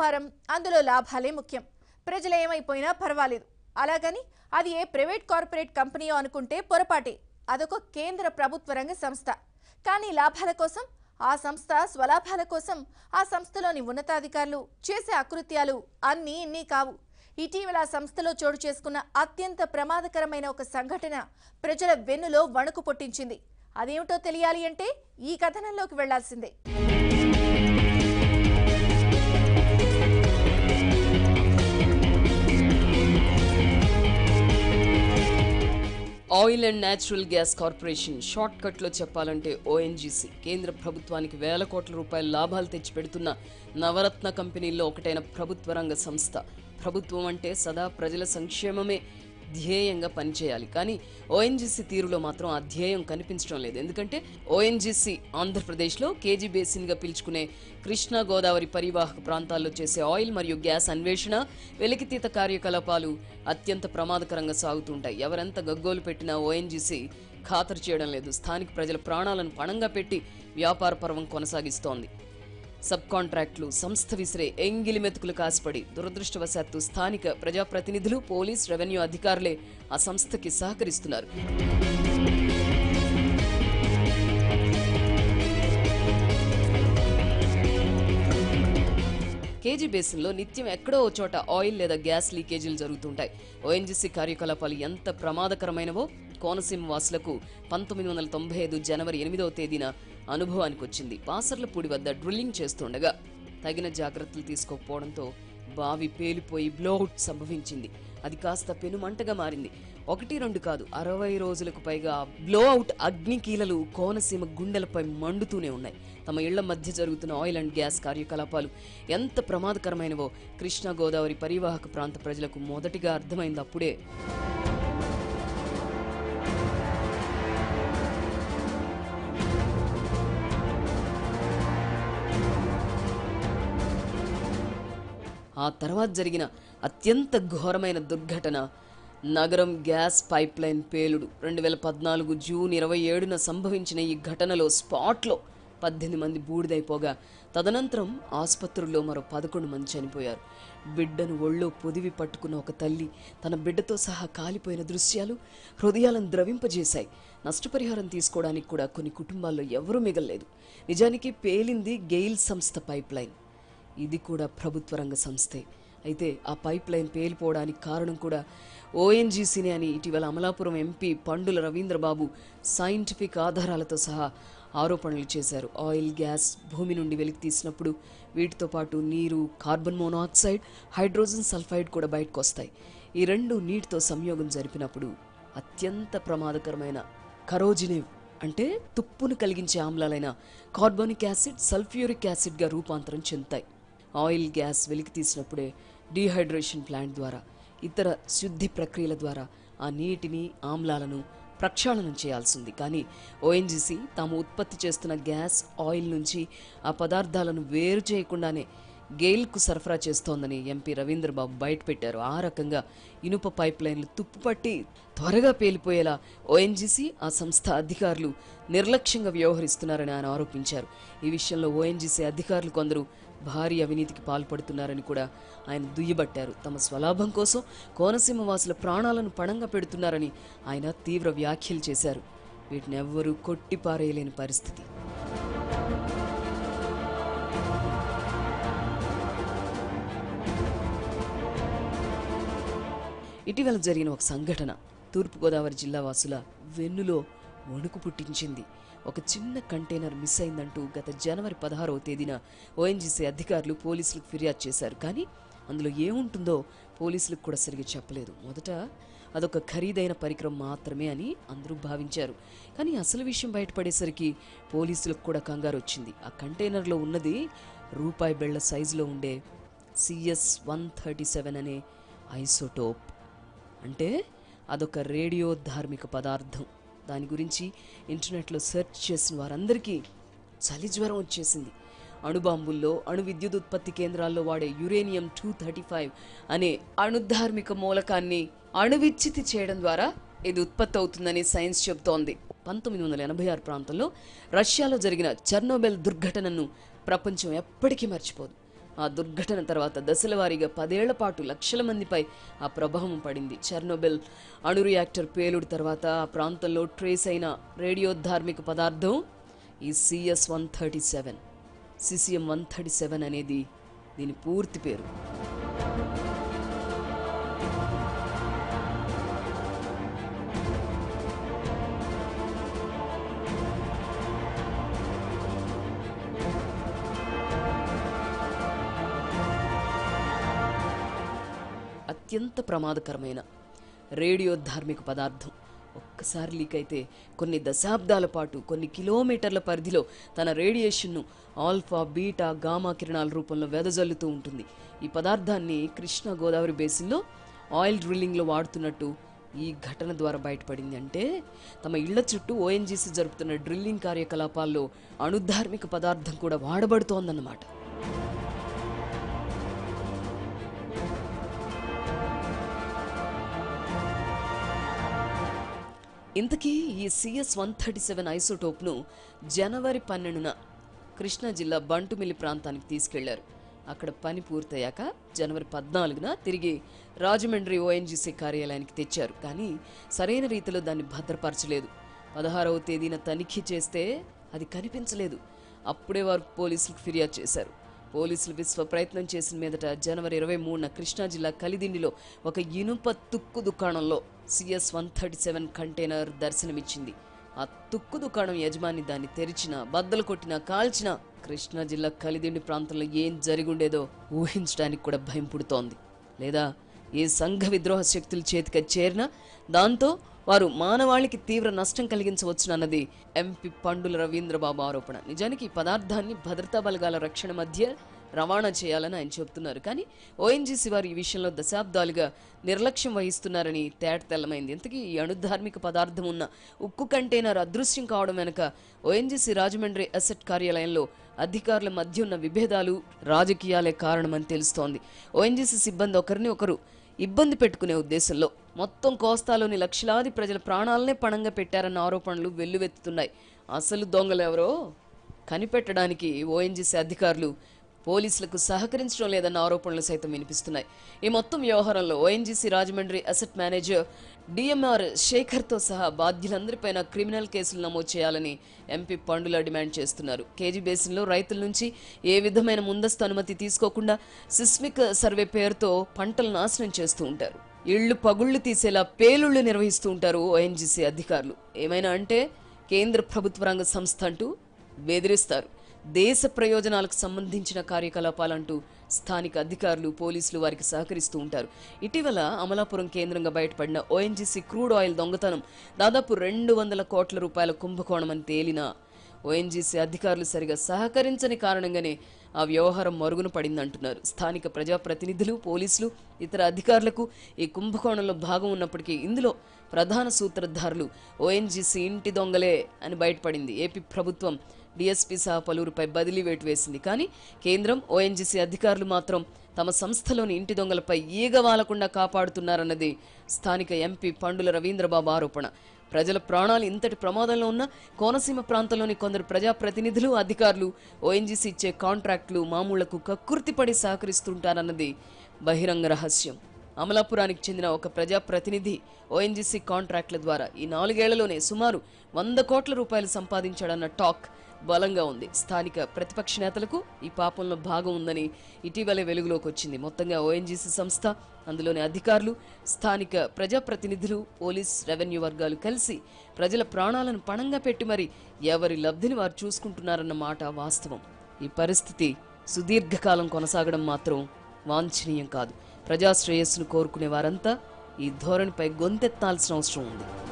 వ్యాపారం అందులో లాభాలే ముఖ్యం ప్రజలు ఏమైపోయినా పర్వాలేదు అలాగని అది ఏ ప్రైవేట్ కార్పొరేట్ కంపెనీయో అనుకుంటే పొరపాటే అదొక కేంద్ర ప్రభుత్వ రంగ సంస్థ కానీ లాభాల కోసం ఆ సంస్థ స్వలాభాల కోసం ఆ సంస్థలోని ఉన్నతాధికారులు చేసే అకృత్యాలు అన్నీ ఇన్ని కావు ఇటీవల ఆ సంస్థలో చోటు చేసుకున్న అత్యంత ప్రమాదకరమైన ఒక సంఘటన ప్రజల వెన్నులో వణుకు పుట్టించింది అదేమిటో తెలియాలి అంటే ఈ కథనంలోకి వెళ్లాల్సిందే oil and natural gas corporation short కట్లో చెప్పాలంటే ఓఎన్జీసీ కేంద్ర ప్రభుత్వానికి వేల కోట్ల రూపాయల లాభాలు తెచ్చిపెడుతున్న నవరత్న కంపెనీల్లో ఒకటైన ప్రభుత్వ రంగ సంస్థ ప్రభుత్వం అంటే సదా ప్రజల సంక్షేమమే ధ్యేయంగా పనిచేయాలి కానీ ఓఎన్జీసీ తీరులో మాత్రం ఆ ధ్యేయం కనిపించడం లేదు ఎందుకంటే ఓఎన్జీసీ ఆంధ్రప్రదేశ్లో కేజీ బేసిన్గా పిలుచుకునే కృష్ణా గోదావరి పరివాహక ప్రాంతాల్లో చేసే ఆయిల్ మరియు గ్యాస్ అన్వేషణ వెలికితీత కార్యకలాపాలు అత్యంత ప్రమాదకరంగా సాగుతుంటాయి ఎవరెంత గగ్గోలు పెట్టినా ఓఎన్జీసీ ఖాతరు చేయడం లేదు స్థానిక ప్రజల ప్రాణాలను పణంగా పెట్టి వ్యాపార పర్వం కొనసాగిస్తోంది సబ్ కాంట్రాక్టులు సంస్థ విసిరే ఎంగిలి మెతుకులు కాసిపడి దురదృష్టవశాత్తు స్థానిక ప్రజాప్రతినిధులు పోలీస్ రెవెన్యూ అధికారులే ఆ సంస్థకి సహకరిస్తున్నారు కేజీ బేసిన్లో నిత్యం ఎక్కడో ఓ చోట ఆయిల్ లేదా గ్యాస్ లీకేజీలు జరుగుతుంటాయి ఓఎన్జీసీ కార్యకలాపాలు ఎంత ప్రమాదకరమైనవో కోనసీమ వాసులకు పంతొమ్మిది వందల తొంభై ఐదు జనవరి ఎనిమిదవ తేదీన అనుభవానికి వచ్చింది పాసర్లపూడి వద్ద డ్రిల్లింగ్ చేస్తుండగా తగిన జాగ్రత్తలు తీసుకోకపోవడంతో బావి పేలిపోయి బ్లోఅవుట్ సంభవించింది అది కాస్త పెనుమంటగా మారింది ఒకటి రెండు కాదు అరవై రోజులకు పైగా బ్లోఅవుట్ అగ్నికీలలు కోనసీమ గుండెలపై మండుతూనే ఉన్నాయి తమ ఇళ్ల మధ్య జరుగుతున్న ఆయిల్ అండ్ గ్యాస్ కార్యకలాపాలు ఎంత ప్రమాదకరమైనవో కృష్ణా గోదావరి పరివాహక ప్రాంత ప్రజలకు మొదటిగా అర్థమైంది అప్పుడే ఆ తర్వాత జరిగిన అత్యంత ఘోరమైన దుర్ఘటన నగరం గ్యాస్ పైప్ లైన్ పేలుడు రెండు వేల పద్నాలుగు జూన్ ఇరవై ఏడున సంభవించిన ఈ ఘటనలో స్పాట్లో పద్దెనిమిది మంది బూడిదైపోగా తదనంతరం ఆసుపత్రుల్లో మరో పదకొండు మంది చనిపోయారు బిడ్డను ఒళ్ళో పొదివి పట్టుకున్న ఒక తల్లి తన బిడ్డతో సహా కాలిపోయిన దృశ్యాలు హృదయాలను ద్రవింపజేశాయి నష్టపరిహారం తీసుకోవడానికి కూడా కొన్ని కుటుంబాల్లో ఎవరూ మిగల్లేదు నిజానికి పేలింది గెయిల్ సంస్థ పైప్ లైన్ ఇది కూడా ప్రభుత్వ రంగ సంస్థే అయితే ఆ పైప్ లైన్ పేలిపోవడానికి కారణం కూడా ఓఎన్జీసీనే అని ఇటీవల అమలాపురం ఎంపీ పండుల రవీంద్రబాబు సైంటిఫిక్ ఆధారాలతో సహా ఆరోపణలు చేశారు ఆయిల్ గ్యాస్ భూమి నుండి వెలికి తీసినప్పుడు వీటితో పాటు నీరు కార్బన్ మోనాక్సైడ్ హైడ్రోజన్ సల్ఫైడ్ కూడా బయటకు వస్తాయి ఈ రెండు నీటితో సంయోగం జరిపినప్పుడు అత్యంత ప్రమాదకరమైన కరోజినేవ్ అంటే తుప్పును కలిగించే ఆమ్లాలైన కార్బోనిక్ యాసిడ్ సల్ఫ్యూరిక్ యాసిడ్గా రూపాంతరం చెందుతాయి ఆయిల్ గ్యాస్ వెలికి తీసినప్పుడే డీహైడ్రేషన్ ప్లాంట్ ద్వారా ఇతర శుద్ధి ప్రక్రియల ద్వారా ఆ నీటిని ఆమ్లాలను ప్రక్షాళనం చేయాల్సింది కానీ ఓఎన్జీసీ తాము ఉత్పత్తి చేస్తున్న గ్యాస్ ఆయిల్ నుంచి ఆ పదార్థాలను వేరు చేయకుండానే గెయిల్కు సరఫరా చేస్తోందని ఎంపీ రవీంద్రబాబు బయటపెట్టారు ఆ రకంగా ఇనుప పైప్ లైన్లు తుప్పుపట్టి త్వరగా పేలిపోయేలా ఓఎన్జీసీ ఆ సంస్థ అధికారులు నిర్లక్ష్యంగా వ్యవహరిస్తున్నారని ఆయన ఆరోపించారు ఈ విషయంలో ఓఎన్జీసీ అధికారులు కొందరు భారీ అవినీతికి పాల్పడుతున్నారని కూడా ఆయన దుయ్యబట్టారు తమ స్వలాభం కోసం కోనసీమ వాసుల ప్రాణాలను పణంగా పెడుతున్నారని ఆయన తీవ్ర వ్యాఖ్యలు చేశారు వీటిని ఎవ్వరూ కొట్టిపారేయలేని పరిస్థితి ఇటీవల జరిగిన ఒక సంఘటన తూర్పుగోదావరి జిల్లా వాసుల వెన్నులో వణుకు పుట్టించింది ఒక చిన్న కంటైనర్ మిస్ అయిందంటూ గత జనవరి పదహారవ తేదీన ఓఎన్జీసీ అధికారులు పోలీసులకు ఫిర్యాదు చేశారు కానీ అందులో ఏముంటుందో పోలీసులకు కూడా సరిగ్గా చెప్పలేదు మొదట అదొక ఖరీదైన పరికరం మాత్రమే అని అందరూ భావించారు కానీ అసలు విషయం బయటపడేసరికి పోలీసులకు కూడా కంగారు వచ్చింది ఆ కంటైనర్లో ఉన్నది రూపాయి బెళ్ల సైజులో ఉండే సిఎస్ వన్ థర్టీ సెవెన్ అనే ఐసోటోప్ అంటే అదొక రేడియో ధార్మిక పదార్థం దాని గురించి ఇంటర్నెట్లో సెర్చ్ చేసిన వారందరికీ చలి జ్వరం వచ్చేసింది అణుబాంబుల్లో అణు విద్యుత్ ఉత్పత్తి కేంద్రాల్లో వాడే యురేనియం టూ థర్టీ ఫైవ్ అనే అణుధార్మిక మూలకాన్ని అణువిచ్ఛితి చేయడం ద్వారా ఇది ఉత్పత్తి అవుతుందని సైన్స్ చెబుతోంది పంతొమ్మిది వందల ఎనభై ఆరు ప్రాంతంలో రష్యాలో జరిగిన చర్నోబెల్ దుర్ఘటనను ప్రపంచం ఎప్పటికీ మర్చిపోదు ఆ దుర్ఘటన తర్వాత దశల వారీగా పదేళ్ల పాటు లక్షల మందిపై ఆ ప్రభావం పడింది చెర్నోబిల్ అణు రియాక్టర్ పేలుడు తర్వాత ఆ ప్రాంతంలో ట్రేస్ అయిన రేడియో ధార్మిక పదార్థం ఈ CS one thirty seven caesium one thirty seven అనేది దీని పూర్తి పేరు అత్యంత ప్రమాదకరమైన రేడియో ధార్మిక పదార్థం ఒక్కసారి లీక్ అయితే కొన్ని దశాబ్దాల పాటు కొన్ని కిలోమీటర్ల పరిధిలో తన రేడియేషన్ను ఆల్ఫా బీటా గామా కిరణాల రూపంలో వెదజల్లుతూ ఉంటుంది ఈ పదార్థాన్ని కృష్ణా గోదావరి బేసిన్లో ఆయిల్ డ్రిల్లింగ్లో వాడుతున్నట్టు ఈ ఘటన ద్వారా బయటపడింది అంటే తమ ఇళ్ల చుట్టూ ఓఎన్జీసీ జరుపుతున్న డ్రిల్లింగ్ కార్యకలాపాల్లో అణుధార్మిక పదార్థం కూడా వాడబడుతోందన్నమాట ఇంతకీ ఈ సిఎస్ వన్ థర్టీ సెవెన్ ఐసోటోప్ను జనవరి పన్నెండున కృష్ణా జిల్లా బంటుమిల్లి ప్రాంతానికి తీసుకెళ్లారు అక్కడ పని పూర్తయ్యాక జనవరి పద్నాలుగున తిరిగి రాజమండ్రి ఓఎన్జీసీ కార్యాలయానికి తెచ్చారు కానీ సరైన రీతిలో దాన్ని భద్రపరచలేదు పదహారవ తేదీన తనిఖీ చేస్తే అది కనిపించలేదు అప్పుడే వారు పోలీసులకు ఫిర్యాదు చేశారు పోలీసులు విశ్వ ప్రయత్నం చేసిన మీదట జనవరి ఇరవై మూడున కృష్ణా జిల్లా కలిదిండిలో ఒక ఇనుప తుక్కు దుకాణంలో CS one thirty seven container దర్శనమిచ్చింది ఆ తుక్కు దుకాణం యజమాని దాన్ని తెరిచిన బద్దలు కొట్టిన కాల్చిన కృష్ణా జిల్లా కలిదిండి ప్రాంతంలో ఏం జరిగుండేదో ఊహించడానికి కూడా భయం పుడుతోంది లేదా ఏ సంఘ విద్రోహ శక్తుల చేతికి చేరినా దాంతో వారు మానవాళికి తీవ్ర నష్టం కలిగించవచ్చునన్నది ఎంపీ పండుల రవీంద్రబాబు ఆరోపణ నిజానికి ఈ పదార్థాన్ని భద్రతా బలగాల రక్షణ మధ్య రవాణా చేయాలని ఆయన చెబుతున్నారు కానీ ఓఎన్జీసీ వారు ఈ విషయంలో దశాబ్దాలుగా నిర్లక్ష్యం వహిస్తున్నారని తేట తెల్లమైంది ఇంతకీ ఈ అణుధార్మిక పదార్థం ఉన్న ఉక్కు కంటైనర్ అదృశ్యం కావడం వెనుక ఓఎన్జీసీ రాజమండ్రి అసెట్ కార్యాలయంలో అధికారుల మధ్య ఉన్న విభేదాలు రాజకీయాలే కారణమని తెలుస్తోంది ఓఎన్జీసీ సిబ్బంది ఒకరిని ఒకరు ఇబ్బంది పెట్టుకునే ఉద్దేశంలో మొత్తం కోస్తాలోని లక్షలాది ప్రజల ప్రాణాలనే పణంగా పెట్టారన్న ఆరోపణలు వెల్లువెత్తుతున్నాయి అసలు దొంగలెవరో కనిపెట్టడానికి ఓఎన్జీసీ అధికారులు పోలీసులకు సహకరించడం లేదన్న ఆరోపణలు సైతం వినిపిస్తున్నాయి ఈ మొత్తం వ్యవహారంలో ONGC Rajahmundry asset manager DMR శేఖర్తో సహా బాధ్యులందరిపైన క్రిమినల్ కేసులు నమోదు చేయాలని ఎంపీ పండుల డిమాండ్ చేస్తున్నారు కేజీ బేసిన్లో రైతుల నుంచి ఏ విధమైన ముందస్తు అనుమతి తీసుకోకుండా సిస్మిక్ సర్వే పేరుతో పంటలు నాశనం చేస్తూ ఉంటారు ఇళ్లు పగుళ్లు తీసేలా పేలుళ్లు నిర్వహిస్తూ ఉంటారు ఓఎన్జీసీ అధికారులు ఏమైనా అంటే కేంద్ర ప్రభుత్వ రంగ సంస్థ అంటూ బెదిరిస్తారు దేశ ప్రయోజనాలకు సంబంధించిన కార్యకలాపాలంటూ స్థానిక అధికారులు పోలీసులు వారికి సహకరిస్తూ ఉంటారు ఇటీవల అమలాపురం కేంద్రంగా బయటపడిన ఓఎన్జీసీ క్రూడ్ ఆయిల్ దొంగతనం దాదాపు రెండు వందల కోట్ల రూపాయల కుంభకోణం అని తేలిన ఓఎన్జీసీ అధికారులు సరిగా సహకరించని కారణంగానే ఆ వ్యవహారం మరుగున పడిందంటున్నారు స్థానిక ప్రజాప్రతినిధులు పోలీసులు ఇతర అధికారులకు ఈ కుంభకోణంలో భాగం ఉన్నప్పటికీ ఇందులో ప్రధాన సూత్రధారులు ఓఎన్జీసీ ఇంటి దొంగలే అని బయటపడింది ఏపీ ప్రభుత్వం డిఎస్పీ సహా పలువురిపై బదిలీ వేటు వేసింది కానీ కేంద్రం ఓఎన్జీసీ అధికారులు మాత్రం తమ సంస్థలోని ఇంటి దొంగలపై ఈగ వాలకుండా కాపాడుతున్నారన్నది స్థానిక ఎంపీ పండుల రవీంద్రబాబు ఆరోపణ ప్రజల ప్రాణాలు ఇంతటి ప్రమాదంలో ఉన్న కోనసీమ ప్రాంతంలోని కొందరు ప్రజాప్రతినిధులు అధికారులు ఓఎన్జీసీ ఇచ్చే కాంట్రాక్టులు మామూళ్లకు కక్కుర్తిపడి సహకరిస్తుంటారన్నది బహిరంగ రహస్యం అమలాపురానికి చెందిన ఒక ప్రజాప్రతినిధి ఓఎన్జీసీ కాంట్రాక్టుల ద్వారా ఈ నాలుగేళ్లలోనే సుమారు వంద కోట్ల రూపాయలు సంపాదించాడన్న టాక్ బలంగా ఉంది స్థానిక ప్రతిపక్ష నేతలకు ఈ పాపంలో భాగం ఉందని ఇటీవలే వెలుగులోకి వచ్చింది మొత్తంగా ఓఎన్జీసీ సంస్థ అందులోని అధికారులు స్థానిక ప్రజాప్రతినిధులు పోలీస్ రెవెన్యూ వర్గాలు కలిసి ప్రజల ప్రాణాలను పణంగా పెట్టి మరి ఎవరి లబ్ధిని వారు చూసుకుంటున్నారన్న మాట వాస్తవం ఈ పరిస్థితి సుదీర్ఘకాలం కొనసాగడం మాత్రం వాంఛనీయం కాదు ప్రజా శ్రేయస్సును కోరుకునే వారంతా ఈ ధోరణిపై గొంతెత్తాల్సిన అవసరం ఉంది